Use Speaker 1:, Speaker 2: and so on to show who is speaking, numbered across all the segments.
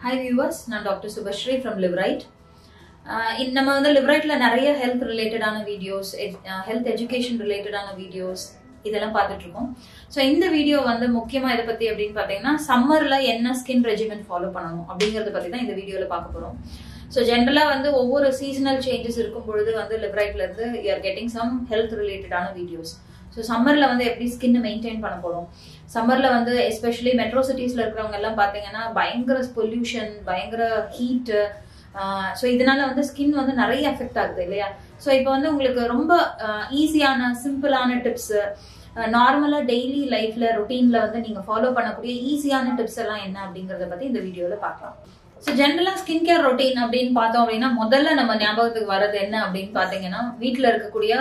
Speaker 1: hi viewers நான் doctor Subhashree from LiveRight நம்ம வந்து லிவ்ரைட்ல நிறைய ஹெல்த் ரிலேட்டடான வீடியோஸ் ஹெல்த் எஜுகேஷன் ரிலேட்டடான வீடியோஸ் இதெல்லாம் பார்த்துட்டு இருக்கோம் ஸோ இந்த வீடியோ வந்து முக்கியமாக இதை பற்றி அப்படின்னு பார்த்தீங்கன்னா சம்மரில் என்ன ஸ்கின் ரெஜிமெண்ட் ஃபாலோ பண்ணணும் அப்படிங்கிறத பற்றி தான் இந்த வீடியோவில் பார்க்க போகிறோம் ஸோ ஜென்ரலாக வந்து ஒவ்வொரு சீசனல் சேஞ்சஸ் இருக்கும் பொழுது வந்து லிவ்ரைட்ல இருந்து யூஆர் கெட்டிங் சம் ஹெல்த் ரிலேட்டடான வீடியோஸ் ஸோ சம்மரில் வந்து எப்படி ஸ்கின்னை மெயின்டைன் பண்ண போகிறோம் சம்மரில் வந்து எஸ்பெஷலி மெட்ரோ சிட்டிஸில் இருக்கிறவங்க எல்லாம் பார்த்தீங்கன்னா பயங்கர பொல்யூஷன் பயங்கர ஹீட்டு ஸோ இதனால வந்து ஸ்கின் வந்து நிறைய எஃபெக்ட் ஆகுது இல்லையா ஸோ இப்போ வந்து உங்களுக்கு ரொம்ப ஈஸியான சிம்பிளான டிப்ஸு நார்மலாக டெய்லி லைஃப்ல ரொட்டீனில் வந்து நீங்கள் ஃபாலோ பண்ணக்கூடிய ஈஸியான டிப்ஸ் எல்லாம் என்ன அப்படிங்கிறத பற்றி இந்த வீடியோவில் பார்க்கலாம் ஸோ ஜென்ரலாக ஸ்கின் கேர் ரொட்டீன் அப்படின்னு பார்த்தோம் அப்படின்னா முதல்ல நம்ம ஞாபகத்துக்கு வர்றது என்ன அப்படின்னு பார்த்தீங்கன்னா வீட்டில் இருக்கக்கூடிய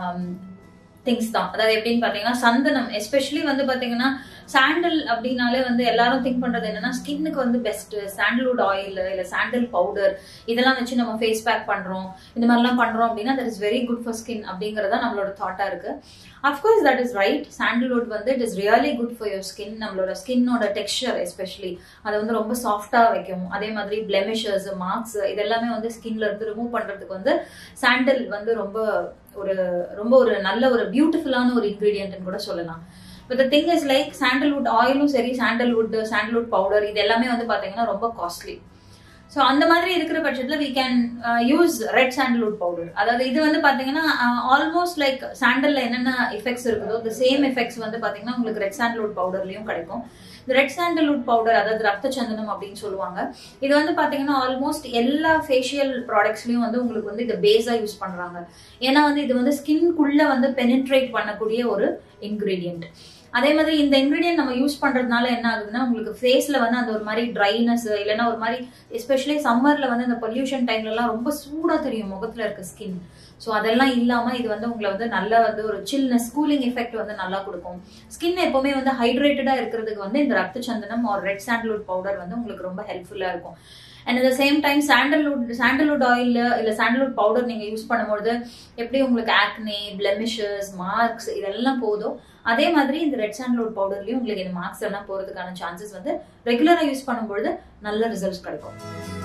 Speaker 1: திங்ஸ் தான் அதாவது எப்படின்னு பார்த்தீங்கன்னா சந்தனம் எஸ்பெஷலி வந்து பார்த்தீங்கன்னா சாண்டல் அப்படின்னாலே வந்து எல்லாரும் திங்க் பண்றது என்னன்னா ஸ்கின்னுக்கு வந்து பெஸ்ட் சாண்டல்வுட் ஆயில் இல்லை சாண்டல் பவுடர் இதெல்லாம் வச்சு நம்ம ஃபேஸ் பேக் பண்றோம் இந்த மாதிரிலாம் பண்றோம் அப்படின்னா that is very good for skin அப்படிங்கறத நம்மளோட தாட்டா இருக்கு of course that is right sandalwood வந்து it is really good for your skin நம்மளோட ஸ்கின்னோட டெக்ஸ்டர் எஸ்பெஷலி அதை வந்து ரொம்ப சாஃப்டா வைக்கும் அதே மாதிரி பிளெமிஷஸ் மார்க்ஸ் இதெல்லாமே வந்து ஸ்கின்ல இருந்து ரிமூவ் பண்றதுக்கு வந்து சாண்டல் வந்து ரொம்ப ஒரு ரொம்ப ஒரு நல்ல ஒரு பியூட்டிஃபுல்லான ஒரு இன்க்ரீடியன்ட்னு கூட சொல்லலாம் but the thing is like sandalwood ஆயிலும் சரி சாண்டல்வுட் சாண்டல்வுட் பவுடர் இது எல்லாமே வந்து பாத்தீங்கன்னா ரொம்ப காஸ்ட்லி ஸோ அந்த மாதிரி இருக்கிற பட்சத்தில் we can use red sandalwood powder அதாவது இது வந்து பார்த்தீங்கன்னா ஆல்மோஸ்ட் லைக் சாண்டலில் என்னென்ன எஃபெக்ட்ஸ் இருக்குதோ இந்த சேம் எஃபெக்ட்ஸ் வந்து பார்த்தீங்கன்னா உங்களுக்கு ரெட் சாண்டல்வுட் பவுடர்லையும் கிடைக்கும் இந்த ரெட் சாண்டல்வுட் பவுடர் அதாவது ரத்த சந்தனம் அப்படின்னு சொல்லுவாங்க இது வந்து பார்த்தீங்கன்னா ஆல்மோஸ்ட் எல்லா ஃபேஷியல் ப்ராடக்ட்ஸ்லையும் வந்து உங்களுக்கு வந்து இதை பேஸாக யூஸ் பண்ணுறாங்க ஏன்னா வந்து இது வந்து ஸ்கின்குள்ளே வந்து பெனிட்ரேட் பண்ணக்கூடிய ஒரு இன்க்ரீடியன்ட் அதே மாதிரி இந்த இன்க்ரீடியன்ட் நம்ம யூஸ் பண்றதுனால என்ன ஆகுதுன்னா உங்களுக்கு ஃபேஸ்ல வந்து அந்த ஒரு மாதிரி ட்ரைனஸ் இல்லைன்னா ஒரு மாதிரி எஸ்பெஷலி சம்மர்ல வந்து அந்த பொல்யூஷன் டைம்ல எல்லாம் ரொம்ப சூடா தெரியும் முகத்துல இருக்க ஸ்கின் ஸோ அதெல்லாம் இல்லாம இது வந்து உங்களை வந்து நல்லா வந்து ஒரு சில்னஸ் கூலிங் எஃபெக்ட் வந்து நல்லா கொடுக்கும் ஸ்கின் எப்பவுமே வந்து ஹைட்ரேட்டடா இருக்கிறதுக்கு வந்து இந்த ரத்த சந்தனம் ஒரு ரெட் சாண்டல்வுட் பவுடர் வந்து உங்களுக்கு ரொம்ப ஹெல்ப்ஃபுல்லா இருக்கும் and at same time sandalwood sandalwood oil இல்லை சாண்டல்வுட் பவுடர் நீங்கள் யூஸ் பண்ணும்போது எப்படி உங்களுக்கு ஆக்னே பிளெமிஷஸ் மார்க்ஸ் இதெல்லாம் போதும் அதே மாதிரி இந்த ரெட் சாண்டல்வுட் பவுடர்லையும் உங்களுக்கு இந்த மார்க்ஸ் எல்லாம் போகிறதுக்கான சான்சஸ் வந்து ரெகுலராக யூஸ் பண்ணும்பொழுது நல்ல ரிசல்ட்ஸ் கிடைக்கும்